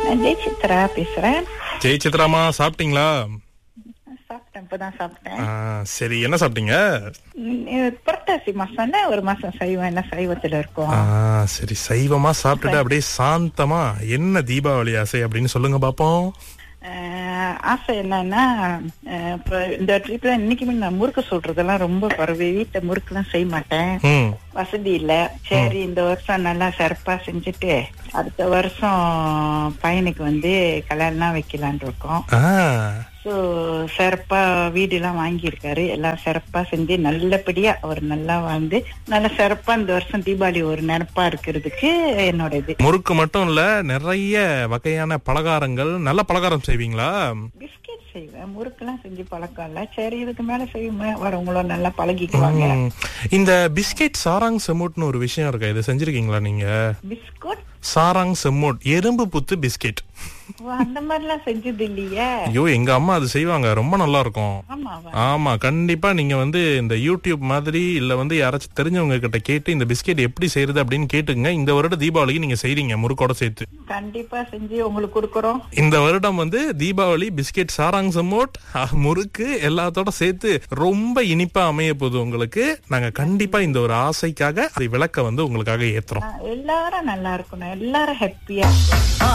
நான் ஜெய் சித்ரா பேசுறேன் ஜெய் சித்ராமா சாப்பிட்டீங்களா சாப்பிட்டேன் இப்பதான் சாப்பிட்டேன் ஆ, சரி என்ன சாப்பிட்டீங்க ம், இது புரட்டாசி மாசம்ல ஒரு மாசம் சைவம் என்ன சைவத்துல இருக்கும் ஆ, சரி சைவமா சாப்பிட்டுட்டு அப்படியே சாந்தமா என்ன தீபாவளி ஆசை அப்படின்னு சொல்லுங்க பாப்போம் அஹ், ஆசை என்னன்னா அஹ், இப்ப இந்த ட்ரிப்ல இன்னைக்குமே நான் முறுக்கு சுடுறதெல்லாம் ரொம்ப பரவி வீட்டுல முறுக்கு எல்லாம் செய்ய மாட்டேன் ம் வசதி இல்ல சரி இந்த வருஷம் நல்லா சிறப்பா செஞ்சுட்டு அடுத்த வருஷம் பையனுக்கு வந்து கல்யாணம் வைக்கலான் இருக்கோம் ஆ ஸோ சிறப்பா வீடு எல்லாம் வாங்கியிருக்காரு எல்லாம் சிறப்பா செஞ்சு நல்லபடியா அவர் நல்லா வாழ்ந்து நல்ல சிறப்பா இந்த வருஷம் தீபாவளி ஒரு நினைப்பா இருக்கிறதுக்கு என்னோட இது முறுக்கு மட்டும் இல்ல நிறைய வகையான பலகாரங்கள் நல்ல பலகாரம் செய்வீங்களா பிஸ்கெட் செய்வேன் முறுக்கெல்லாம் செஞ்சு பழக்கம் இல்ல சரி இதுக்கு மேல செய்வேன் வரவங்களும் நல்லா பழகிக்குவாங்க ம். இந்த பிஸ்கெட் சாராங் செம்மோட்னு ஒரு விஷயம் இருக்கு இதை செஞ்சிருக்கீங்களா நீங்க பிஸ்கட் சாராங் செம்மோட் எறும்பு புத்து பிஸ்கெட் அந்த மாதிரிலாம் செஞ்சது இல்லையே ஐயோ எங்க அம்மா அது செய்வாங்க ரொம்ப நல்லா இருக்கும் ஆமாவா ஆமா கண்டிப்பா நீங்க வந்து இந்த யூடியூப் மாதிரி இல்ல வந்து யாராச்சும் தெரிஞ்சவங்க கிட்ட கேட்டு இந்த பிஸ்கெட் எப்படி செய்யறது அப்படின்னு கேட்டுங்க இந்த வருடம் தீபாவளிக்கு நீங்க செய்றீங்க முறுக்கோட சேர்த்து கண்டிப்பா செஞ்சு உங்களுக்கு கொடுக்குறோம் இந்த வருடம் வந்து தீபாவளி பிஸ்கெட் சாராங் சமோட் அஹ், முறுக்கு எல்லாத்தோட சேர்த்து ரொம்ப இனிப்பா அமைய போகுது உங்களுக்கு நாங்க கண்டிப்பா இந்த ஒரு ஆசைக்காக அதை விளக்க வந்து உங்களுக்காக ஏத்துறோம் எல்லாரும் நல்லா இருக்கணும் எல்லாரும் ஹாப்பியா